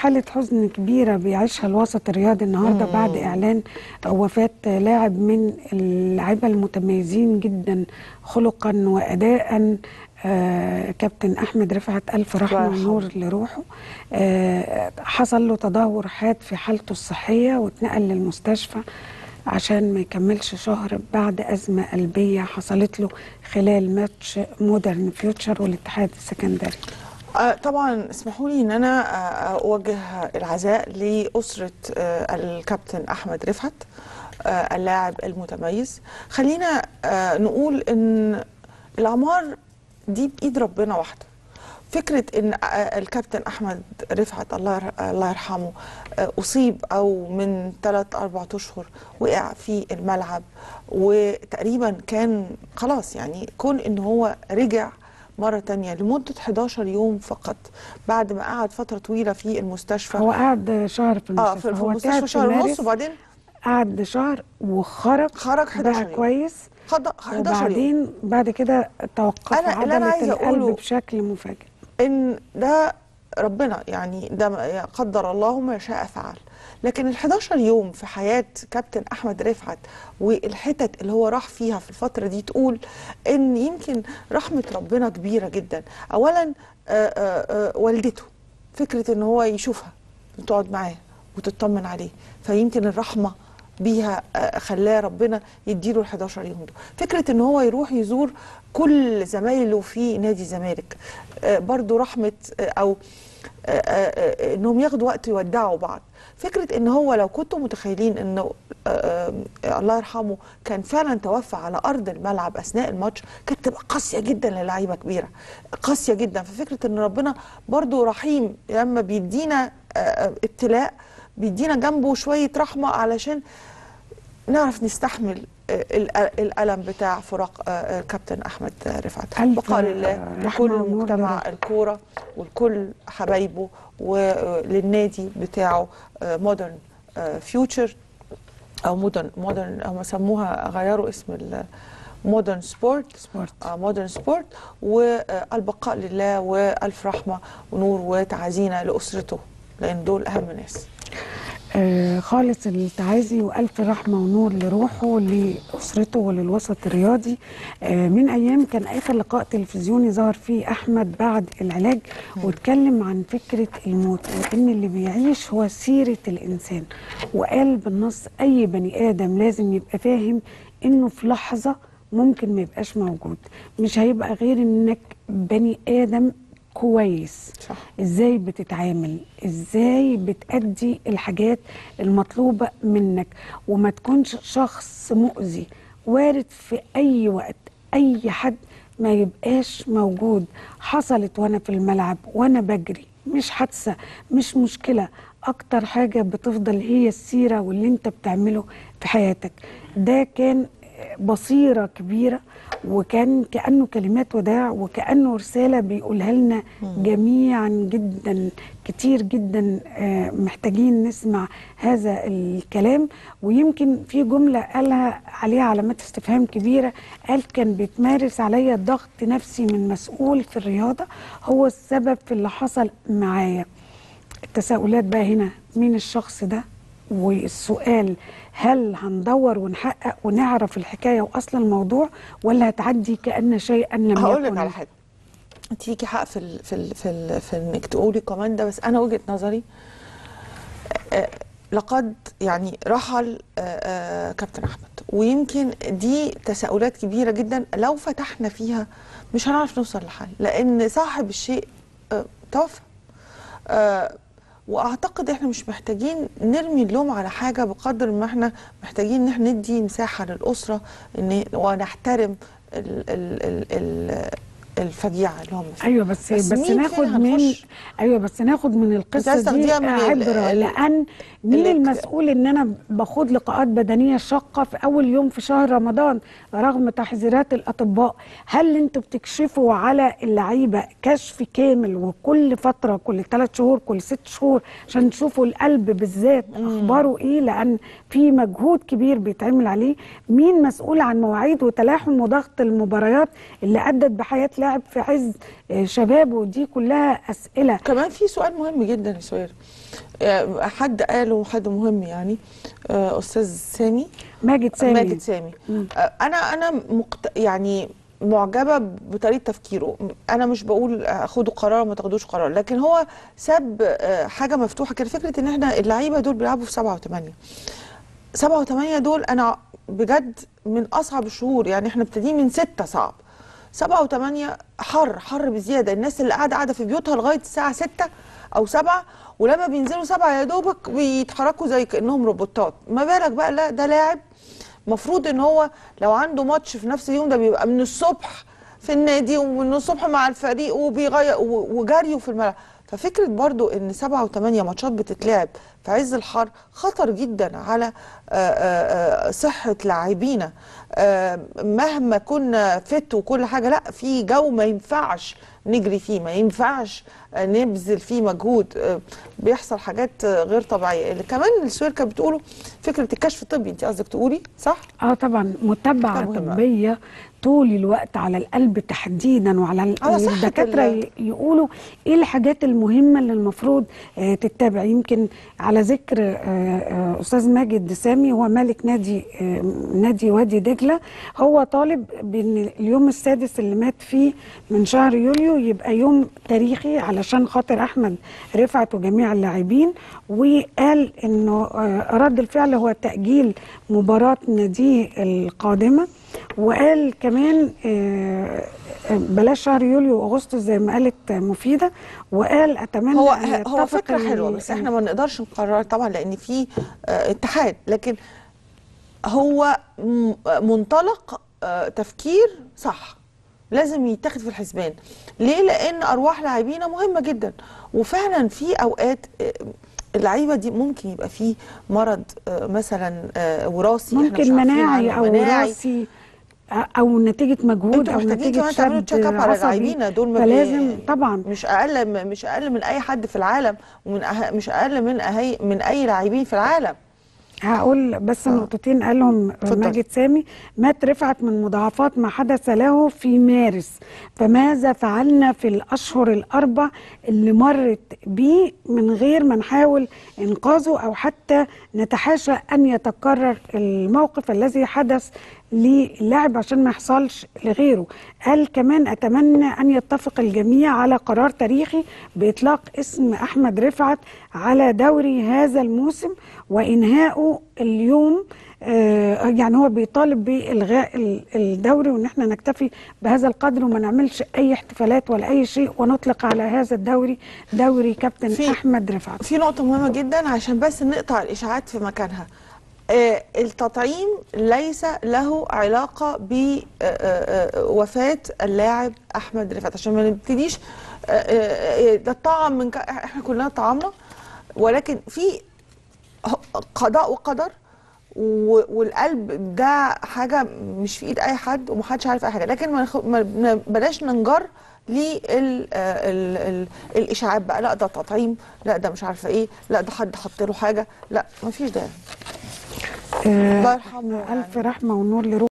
حالة حزن كبيرة بيعيشها الوسط الرياضي النهاردة بعد إعلان وفاة لاعب من اللاعيبة المتميزين جدا خلقا وأداء آه كابتن أحمد رفعت ألف رحمة الله ونور لروحه آه حصل له تدهور حاد في حالته الصحية واتنقل للمستشفى عشان ما يكملش شهر بعد أزمة قلبية حصلت له خلال ماتش مودرن فيوتشر والاتحاد السكندري آه، طبعا اسمحوا لي ان انا آه، اوجه العزاء لاسره آه، الكابتن احمد رفعت آه، اللاعب المتميز خلينا آه، نقول ان الاعمار دي بايد ربنا وحده فكره ان آه، الكابتن احمد رفعت الله ير- الله يرحمه آه، اصيب او من ثلاث اربع اشهر وقع في الملعب وتقريبا كان خلاص يعني كون ان هو رجع مرة تانية لمدة 11 يوم فقط بعد ما قعد فترة طويلة في المستشفى هو قعد شهر في اه المستشفى في, في هو تعب المستشفى في شهر ونص مارس وبعدين قعد شهر وخرج خرج 11 بقى يوم. كويس خد 11 يوم وبعدين بعد كده توقف أنا- اللي أنا عضلة عايزة القلب أقوله- بشكل مفاجئ ان ده ربنا يعني ده ما- قدر الله ما شاء فعل لكن ال 11 يوم في حياة كابتن أحمد رفعت والحتت اللي هو راح فيها في الفترة دي تقول إن يمكن رحمة ربنا كبيرة جدا أولا آه، آه، آه، والدته فكرة إن هو يشوفها وتقعد معاه وتطمن عليه فيمكن الرحمة بيها آه، خلاه ربنا يديله ال 11 يوم دول فكرة ان هو يروح يزور كل زمايله في نادي الزمالك آه، برضو رحمة آه، او آه، آه، آه، انهم ياخدوا وقت يودعوا بعض فكرة ان هو لو كنتوا متخيلين انه آه، آه، الله يرحمه كان فعلا توفى على ارض الملعب اثناء الماتش كانت تبقى قاسية جدا للعيبة كبيرة قاسية جدا ففكرة ان ربنا برضو رحيم لما بيدينا آه، آه، ابتلاء بيدينا جنبه شوية رحمة علشان نعرف نستحمل آه، ال- الألم بتاع فراق آه، آه، كابتن أحمد آه، رفعت ألف بقاء لله رحمة لكل ونور مجتمع لروحه. الكورة ولكل حبايبه وللنادي بتاعه مودرن فيوتشر أو مودرن مودرن هم سموها غيروا اسم مودرن سبورت سبورت مودرن سبورت والبقاء لله والف رحمه ونور وتعازينا لاسرته لان دول اهم ناس آه خالص التعازي والف رحمه ونور لروحه لاسرته وللوسط الرياضي آه من ايام كان اخر لقاء تلفزيوني ظهر فيه احمد بعد العلاج واتكلم عن فكره الموت وان اللي بيعيش هو سيره الانسان وقال بالنص اي بني ادم لازم يبقى فاهم انه في لحظه ممكن ما يبقاش موجود مش هيبقى غير انك بني ادم كويس صح. ازاي بتتعامل ازاي بتأدي الحاجات المطلوبة منك وما تكونش شخص مؤذي وارد في اي وقت اي حد ما يبقاش موجود حصلت وانا في الملعب وانا بجري مش حادثة مش مشكلة اكتر حاجة بتفضل هي السيرة واللي انت بتعمله في حياتك ده كان بصيرة كبيرة وكان كأنه كلمات وداع وكأنه رسالة بيقولها لنا جميعا جدا كتير جدا آه، محتاجين نسمع هذا الكلام ويمكن في جملة قالها عليها علامات استفهام كبيرة قال كان بيتمارس عليا ضغط نفسي من مسؤول في الرياضة هو السبب في اللي حصل معايا التساؤلات بقى هنا مين الشخص ده والسؤال هل هندور ونحقق ونعرف الحكايه واصل الموضوع ولا هتعدي كان شيئا لم هقول لك يكن على حاجه انت ليكي حق في ال في ال في, ال في انك تقولي كمان ده بس انا وجهه نظري آه، لقد يعني رحل آه، آه، كابتن احمد ويمكن دي تساؤلات كبيره جدا لو فتحنا فيها مش هنعرف نوصل لحل لان صاحب الشيء آه، توفى آه، واعتقد احنا مش محتاجين نرمي اللوم على حاجه بقدر ما احنا محتاجين ان احنا ندي مساحه للاسره ان ونحترم ال ال ال ال الفجيعه اللي هم فيها ايوه بس بس بس, مين ناخد فينا من هنخش؟ ايوه بس ناخد من القصه عايزة دي تاخديها من ال- عبره ال- لان مين ال- المسؤول ان انا باخد لقاءات بدنيه شاقه في اول يوم في شهر رمضان رغم تحذيرات الاطباء هل انتوا بتكشفوا على اللعيبه كشف كامل وكل فتره كل ثلاث شهور كل ست شهور عشان تشوفوا القلب بالذات اخباره ايه لان في مجهود كبير بيتعمل عليه مين مسؤول عن مواعيد وتلاحم وضغط المباريات اللي ادت بحياه لاعب في عز آه، شبابه دي كلها اسئله كمان في سؤال مهم جدا يا سوير آه، حد قاله حد مهم يعني آه، استاذ سامي ماجد سامي ماجد سامي آه، انا انا مقت... يعني معجبه بطريقه تفكيره انا مش بقول آه، خدوا قرار ما تاخدوش قرار لكن هو ساب آه، حاجه مفتوحه كده فكره ان احنا اللعيبه دول بيلعبوا في سبعه وثمانيه سبعة وثمانية دول أنا بجد من أصعب الشهور يعني إحنا ابتدين من ستة صعب سبعة وثمانية حر حر بزيادة الناس اللي قاعدة قاعدة في بيوتها لغاية الساعة ستة أو سبعة ولما بينزلوا سبعة يا دوبك بيتحركوا زي كأنهم روبوتات ما بالك بقى لا ده لاعب مفروض ان هو لو عنده ماتش في نفس اليوم ده بيبقى من الصبح في النادي ومن الصبح مع الفريق وبيغير و- وجريه في الملعب ففكره برضو ان سبعة وثمانية ماتشات بتتلعب في عز الحر خطر جدا على آه، آه، آه، صحه لاعبينا آه، مهما كنا فت وكل حاجه لا في جو ما ينفعش نجري فيه ما ينفعش آه، نبذل فيه مجهود آه، بيحصل حاجات آه، غير طبيعيه اللي كمان السوير كانت بتقوله فكره الكشف الطبي انت قصدك تقولي صح اه طبعا متابعه ده مهم. طبيه طول الوقت على القلب تحديدا وعلى ال- على صحة الدكاتره ال- ي- يقولوا ايه الحاجات المهمه اللي المفروض آه تتبع يمكن على ذكر آه آه استاذ ماجد سامي هو مالك نادي آه نادي وادي دجله هو طالب بان اليوم السادس اللي مات فيه من شهر يوليو يبقى يوم تاريخي علشان خاطر احمد رفعت وجميع اللاعبين وقال انه آه رد الفعل هو تاجيل مباراه ناديه القادمه وقال كمان آه، آه، بلاش شهر يوليو واغسطس زي ما قالت مفيده وقال اتمنى هو أن هو يتفق فكره ال- حلوه بس احنا ما نقدرش نقرر طبعا لان في آه، اتحاد لكن هو م- منطلق آه، تفكير صح لازم يتاخد في الحسبان ليه لان ارواح لاعبينا مهمه جدا وفعلا في اوقات آه، اللعيبه دي ممكن يبقى فيه مرض آه، مثلا آه، وراثي إحنا مش ممكن عارفين مناعي عنه. او مناعي. وراثي او نتيجه مجهود انتوا او محتاجين نتيجه كمان تعملوا شد تشيك اب على عصبي لاعبينا دول ما بي- فلازم طبعا مش اقل مش اقل من اي حد في العالم ومن أه مش اقل من أهي من اي لاعبين في العالم هقول بس نقطتين قالهم اتفضل. ماجد سامي مات رفعت من مضاعفات ما حدث له في مارس فماذا فعلنا في الأشهر الأربع اللي مرت بيه من غير ما نحاول إنقاذه أو حتى نتحاشى أن يتكرر الموقف الذي حدث للاعب عشان ما يحصلش لغيره قال كمان أتمنى أن يتفق الجميع على قرار تاريخي بإطلاق اسم أحمد رفعت على دوري هذا الموسم وإنهائه اليوم آه، يعني هو بيطالب بإلغاء ال- الدوري وإن احنا نكتفي بهذا القدر وما نعملش أي احتفالات ولا أي شيء ونطلق على هذا الدوري دوري كابتن في- أحمد رفعت في نقطة مهمة جدا عشان بس نقطع الإشاعات في مكانها آه، التطعيم ليس له علاقة بوفاة اللاعب أحمد رفعت عشان ما نبتديش آه، آه، آه، ده الطعم من ك... احنا كلنا طعمنا ولكن في ه- قضاء وقدر و- والقلب ده حاجة مش في ايد اي حد ومحدش عارف اي حاجة لكن ما نخ- ما ما- بلاش ننجر للاشاعات بقى لا ده تطعيم لا ده مش عارفه ايه لا ده حد حط له حاجه لا ما فيش داعي آه، الله يرحمه ألف رحمة ونور لروح